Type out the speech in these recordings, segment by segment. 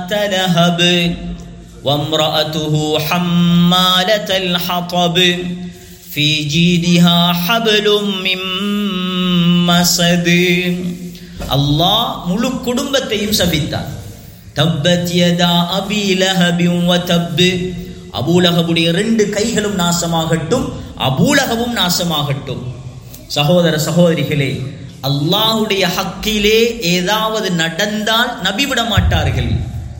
ذات لهب وامرأته حمالة الحطب في جيدها حبل من مسد அல்லாஹ் முழு குடும்பத்தையும் சபித்தார் தப்பத் யதா அபி லஹபின் வ தப்பு அபூலகபுடைய ரெண்டு கைகளும் நாசமாகட்டும் அபூலகவும் நாசமாகட்டும் சகோதர சகோதரிகளே அல்லாஹுடைய ஹக்கிலே ஏதாவது நடந்தால் நபி விட மாட்டார்கள்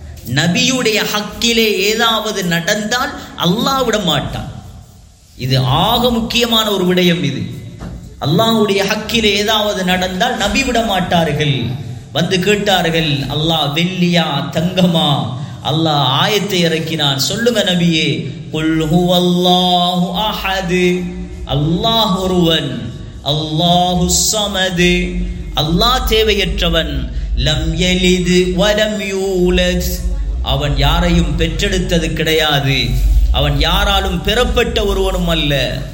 நபியுடைய ஹக்கிலே ஏதாவது நடந்தால் அல்லாஹ் விட மாட்டான் இது ஆக முக்கியமான ஒரு விடயம் இது அல்லாஹுடைய ஹக்கிலே ஏதாவது நடந்தால் நபி விட மாட்டார்கள் வந்து கேட்டார்கள் அல்லாஹ் வெள்ளியா தங்கமா அல்லாஹ் ஆயத்தை இறக்கினான் சொல்லுங்க நபியே குல் ஹுவல்லாஹு அஹது அல்லாஹ் ஒருவன் அல்லாஹு சமது அல்லாஹ் தேவையற்றவன் லம் எலிது வலம் யூலத் அவன் யாரையும் பெற்றெடுத்தது கிடையாது அவன் யாராலும் பெறப்பட்ட ஒருவனும் அல்ல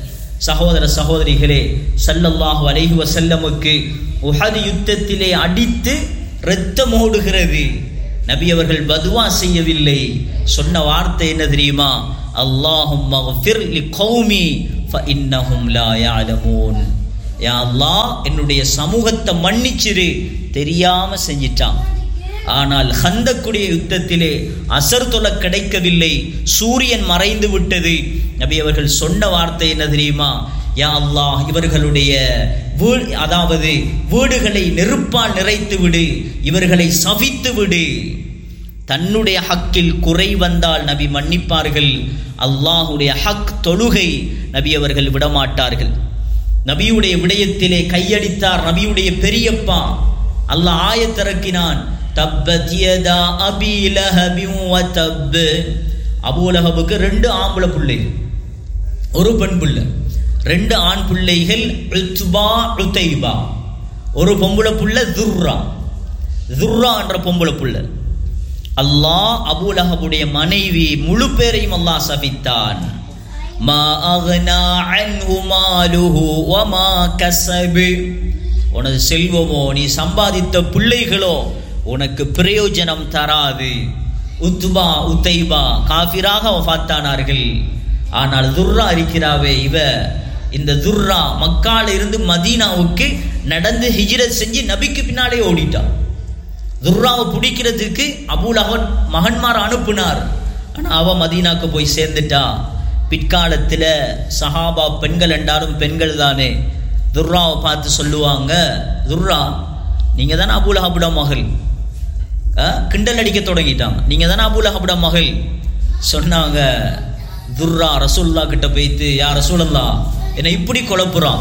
சகோதர சகோதரிகளே சல்லல்லாஹு அலைஹி வஸல்லமுக்கு உஹது யுத்தத்திலே அடித்து இரத்தம் ஓடுகிறது நபி அவர்கள் பதுவா செய்யவில்லை சொன்ன வார்த்தை என்ன தெரியுமா அல்லாஹும் மஃபிர் லி கௌமி ஃபஇன்னஹும் லா யஅலமூன் யா அல்லாஹ் என்னுடைய சமூகத்தை மன்னிச்சிரு தெரியாம செஞ்சிட்டான் ஆனால் ஹந்தக்குடைய யுத்தத்திலே அசர் தொலை கிடைக்கவில்லை சூரியன் மறைந்து விட்டது நபி அவர்கள் சொன்ன வார்த்தை என்ன தெரியுமா யா அல்லாஹ் இவர்களுடைய வீ அதாவது வீடுகளை நெருப்பால் நிறைத்து விடு இவர்களை சபித்து விடு தன்னுடைய ஹக்கில் குறை வந்தால் நபி மன்னிப்பார்கள் அல்லாஹுடைய ஹக் தொழுகை நபி அவர்கள் விடமாட்டார்கள் நபியுடைய விடயத்திலே கையடித்தார் நபியுடைய பெரியப்பா அல்லாஹ் ஆயத்திறக்கினான் தப்பத் யதா அபி லஹபின் வ தப் அபூ லஹபுக்கு ரெண்டு ஆம்பளை பிள்ளைகள் ஒரு பெண் பிள்ளை ரெண்டு ஆண் பிள்ளைகள் உத்பா உத்தைபா ஒரு பொம்பளை புள்ள துர்ரா துர்ரா என்ற பொம்பளை புள்ள அல்லாஹ் அபூலஹபுடைய மனைவி முழு பேரையும் அல்லாஹ் சபித்தான் மா அக்னா அன்ஹு மாலுஹு வ மா கஸப் உனது செல்வமோ நீ சம்பாதித்த பிள்ளைகளோ உனக்கு பிரயோஜனம் தராது உத்துபா உத்தைபா காஃபிராக வஃபாத்தானார்கள் ஆனால் துர்ரா இருக்கிறாவே இவ இந்த துர்ரா மக்கால இருந்து மதீனாவுக்கு நடந்து ஹிஜ்ரத் செஞ்சு நபிக்கு பின்னாலே ஓடிட்டான் துர்ராவை பிடிக்கிறதுக்கு அபூலகன் மகன்மார் அனுப்புனார் ஆனால் அவ மதீனாக்கு போய் சேர்ந்துட்டா பிற்காலத்தில் சஹாபா பெண்கள் என்றாலும் பெண்கள் தானே துர்ராவை பார்த்து சொல்லுவாங்க துர்ரா நீங்கள் தானே அபூலஹபுட மகள் கிண்டல் அடிக்க தொடங்கிட்டாங்க நீங்கள் தானே அபூலஹபுட மகள் சொன்னாங்க துர்ரா ரசூல்லா கிட்ட போய்த்து யா ரசூலல்லா என்னை இப்படி குழப்புறான்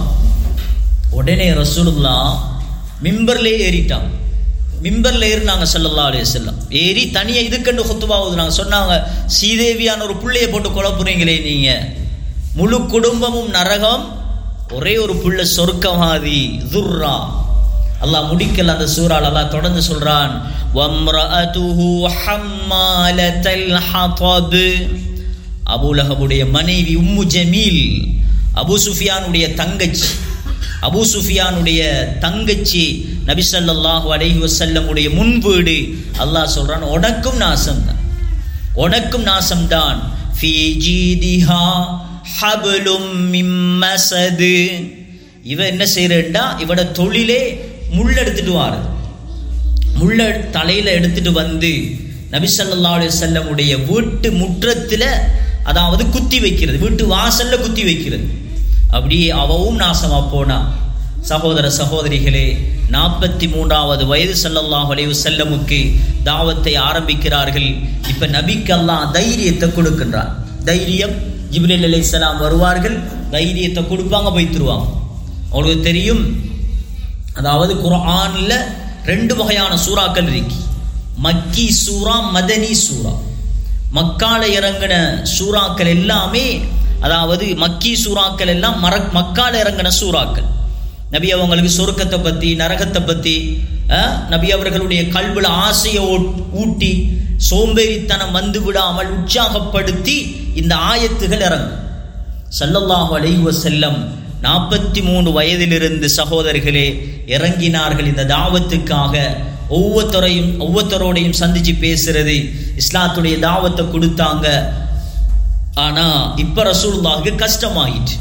உடனே ரசூலுல்லா மிம்பர்லேயே ஏறிட்டான் மிம்பர்ல ஏறினாங்க சல்லல்லா அலைய செல்லம் ஏறி தனியை இதுக்கண்டு ஹொத்துவா ஓதுனாங்க சொன்னாங்க சீதேவியான ஒரு பிள்ளைய போட்டு குழப்புறீங்களே நீங்க முழு குடும்பமும் நரகம் ஒரே ஒரு புள்ள சொர்க்கவாதி துர்ரா அல்லாஹ் முடிக்கல அந்த சூறால் அல்லாஹ் தொடர்ந்து சொல்றான் வம்ரஅதுஹு ஹம்மாலத்தல் ஹதப் அபூலஹபுடைய மனைவி உம்மு ஜமீல் அபு சுஃபியானுடைய தங்கச்சி அபு சுஃபியானுடைய தங்கச்சி நபி ஸல்லல்லாஹு அலைஹி வஸல்லமுடைய முன்வீடு அல்லாஹ் சொல்றான் உனக்கும் நாசம் தான் உனக்கும் நாசம் தான் ஃபீ ஜீதிஹா ஹபலும் மிம் மஸது இவ என்ன செய்யறா இவட தொழிலே முள் எடுத்துட்டு வாருது முள்ள தலையில எடுத்துட்டு வந்து நபி ஸல்லல்லாஹு அலைஹி வஸல்லமுடைய வீட்டு முற்றத்துல அதாவது குத்தி வைக்கிறது வீட்டு வாசல்ல குத்தி வைக்கிறது அப்படியே அவவும் நாசமா போனா சகோதர சகோதரிகளே நாற்பத்தி மூன்றாவது வயது ஸல்லல்லாஹு அலைஹி வஸல்லமுக்கு தாவத்தை ஆரம்பிக்கிறார்கள் இப்ப நபிக்கு அல்லாஹ் தைரியத்தை கொடுக்கின்றார் தைரியம் ஜிப்ரீல் அலைஹிஸ்ஸலாம் வருவார்கள் தைரியத்தை கொடுப்பாங்க போய்த்துருவாங்க அவங்களுக்கு தெரியும் அதாவது குர்ஆன்ல ரெண்டு வகையான சூறாக்கள் இருக்கு மக்கி சூரா மதனி சூரா மக்கால இறங்கின சூறாக்கள் எல்லாமே அதாவது மக்கி சூறாக்கள் எல்லாம் மர மக்கால இறங்கின சூறாக்கள் நபி அவங்களுக்கு சொர்க்கத்தை பத்தி நரகத்தை பத்தி அஹ், நபி அவர்களுடைய கல்வில ஆசையை ஊட்- ஊட்டி சோம்பேறித்தனம் வந்து விடாமல் உற்சாகப்படுத்தி இந்த ஆயத்துகள் இறங்கும் ஸல்லல்லாஹு அலைஹி வஸல்லம் நாற்பத்தி மூணு வயதிலிருந்து சகோதரர்களே இறங்கினார்கள் இந்த தாவத்துக்காக ஒவ்வொருத்தரையும் ஒவ்வொருத்தரோடையும் சந்திச்சு பேசுறது இஸ்லாத்துடைய தாவத்தை கொடுத்தாங்க ஆனா இப்ப ரசூலுல்லாஹுக்கு கஷ்டமாயிட்டு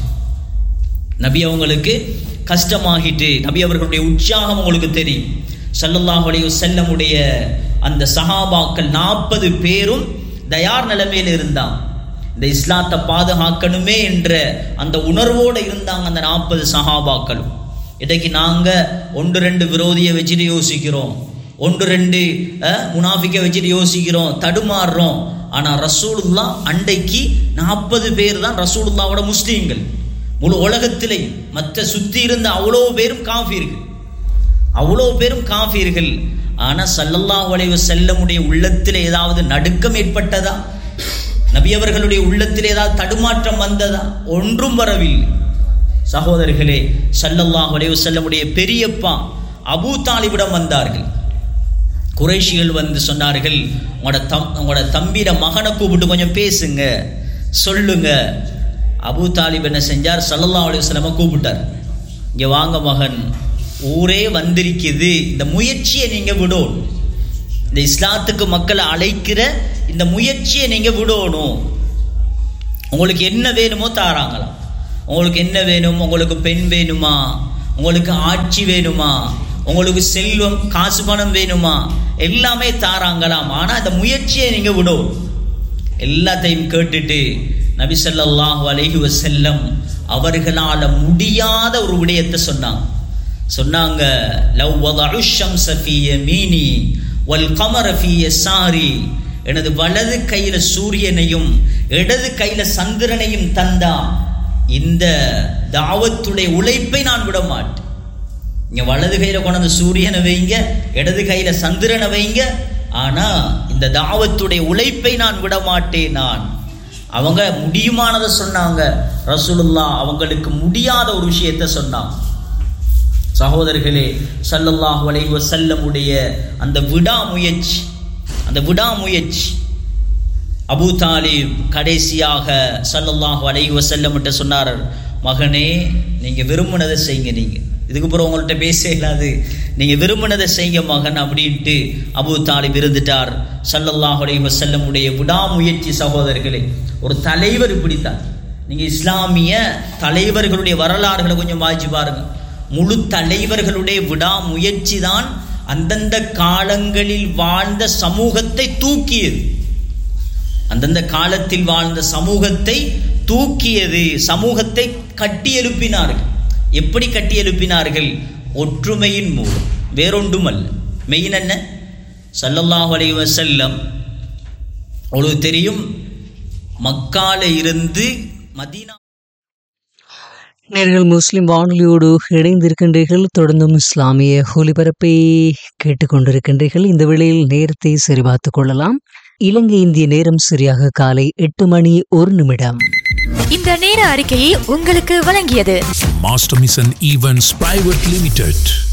நபி அவங்களுக்கு கஷ்டமாகிட்டு நபி அவர்களுடைய உற்சாகம் உங்களுக்கு தெரியும் ஸல்லல்லாஹு அலைஹி வஸல்லமுடைய அந்த சஹாபாக்கள் நாற்பது பேரும் தயார் நிலைமையில் இருந்தாங்க இந்த இஸ்லாத்தை பாதுகாக்கணுமே என்ற அந்த உணர்வோடு இருந்தாங்க அந்த நாற்பது சஹாபாக்களும் இன்றைக்கு நாங்க ஒன்று ரெண்டு விரோதியை வச்சுட்டு யோசிக்கிறோம் ஒன்று ரெண்டு அஹ், முனாஃபிக்கை வச்சுட்டு யோசிக்கிறோம் தடுமாறுறோம் ஆனா ரசூலுல்லா அன்றைக்கு நாற்பது பேர் தான் ரசூலுல்லாவோட முஸ்லீம்கள் முழு உலகத்திலே மற்ற சுத்தி இருந்த அவ்வளோ பேரும் காஃபீர்கள் அவ்வளோ பேரும் காஃபீர்கள் ஆனா ஸல்லல்லாஹு அலைஹி வஸல்லமுடைய உள்ளத்தில் ஏதாவது நடுக்கம் ஏற்பட்டதா நபி அவர்களுடைய உள்ளத்தில் ஏதாவது தடுமாற்றம் வந்ததா ஒன்றும் வரவில்லை சகோதரர்களே ஸல்லல்லாஹு அலைஹி வஸல்லமுடைய பெரியப்பா அபூ தாலிபிடம் வந்தார்கள் குறைஷிகள் வந்து சொன்னார்கள் உங்களோட தம் உங்களோட தம்பியிட மகனை கூப்பிட்டு கொஞ்சம் பேசுங்க சொல்லுங்க அபூ தாலிப் என்ன செஞ்சார் ஸல்லல்லாஹு அலைஹி வஸல்லம கூப்பிட்டார் இங்க வாங்க மகன் ஊரே வந்திருக்குது இந்த முயற்சியை நீங்க விடணும் இந்த இஸ்லாத்துக்கு மக்களை அழைக்கிற இந்த முயற்சியை நீங்க விடணும் உங்களுக்கு என்ன வேணுமோ தாராங்களாம் உங்களுக்கு என்ன வேணும் உங்களுக்கு பெண் வேணுமா உங்களுக்கு ஆட்சி வேணுமா உங்களுக்கு செல்வம் காசு பணம் வேணுமா எல்லாமே தாராங்களாம் ஆனா இந்த முயற்சியை நீங்க விடும் எல்லாத்தையும் கேட்டுட்டு நபி ஸல்லல்லாஹு அலைஹி வஸல்லம் அவர்களால முடியாத ஒரு விடயத்தை சொன்னாங்க சொன்னாங்க லவ் வதஉ ஷம்ஸ ஃபீ யமீனி வல் கமர ஃபீ யஸாரி எனது வலது கையில சூரியனையும் இடது கையில சந்திரனையும் தந்தா இந்த தாவத்துடைய உழைப்பை நான் விட மாட்டேன் இங்க வலது கையில கொண்டு சூரியனை வைங்க இடது கையில சந்திரனை வைங்க ஆனா இந்த தாவத்துடைய உழைப்பை நான் விட மாட்டேன் நான் அவங்க முடியுமானதை சொன்னாங்க ரசூலுல்லா அவங்களுக்கு முடியாத ஒரு விஷயத்தை சொன்னாங்க சகோதரர்களே ஸல்லல்லாஹு அலைஹி வஸல்லமுடைய அந்த விடாமுயற்சி அந்த விடாமுயற்சி அபூ தாலிப் கடைசியாக ஸல்லல்லாஹு அலைஹி வஸல்லம்கிட்ட சொன்னார் மகனே நீங்க விரும்பினதை செய்யுங்க நீங்க இதுக்கு அப்புறம் உங்கள்கிட்ட பேச இல்லாது நீங்க விரும்பினதை செய்யுங்க மகன் அப்படின்ட்டு அபூ தாலிப் இருந்துட்டார் ஸல்லல்லாஹு அலைஹி வஸல்லமுடைய விடாமுயற்சி சகோதரர்களே ஒரு தலைவர் இப்படித்தான் நீங்க இஸ்லாமிய தலைவர்களுடைய வரலாறுகளை கொஞ்சம் வாய்ச்சி பாருங்க முழு தலைவர்களுடைய விடாமுயற்சி தான் அந்தந்த காலங்களில் வாழ்ந்த சமூகத்தை தூக்கியது அந்தந்த காலத்தில் வாழ்ந்த சமூகத்தை தூக்கியது சமூகத்தை கட்டி எழுப்பினார்கள் எப்படி கட்டி எழுப்பினார்கள் ஒற்றுமையின் மூலம் வேறொன்றும் அல்ல மெயின் என்ன ஸல்லல்லாஹு அலைஹி வஸல்லம் உங்களுக்கு தெரியும் மக்கால இருந்து மதீனா நேர்கள் முஸ்லிம் வானொலியோடு இணைந்திருக்கின்றீர்கள் தொடர்ந்தும் இஸ்லாமிய ஒலிபரப்பை கேட்டுக்கொண்டிருக்கின்றீர்கள் இந்த வேளையில் நேரத்தை சரிபார்த்துக் கொள்ளலாம் இலங்கை இந்திய நேரம் சரியாக காலை எட்டு மணி ஒரு நிமிடம் இந்த நேர அறிக்கையை உங்களுக்கு வழங்கியது Master Mission Events Private Limited.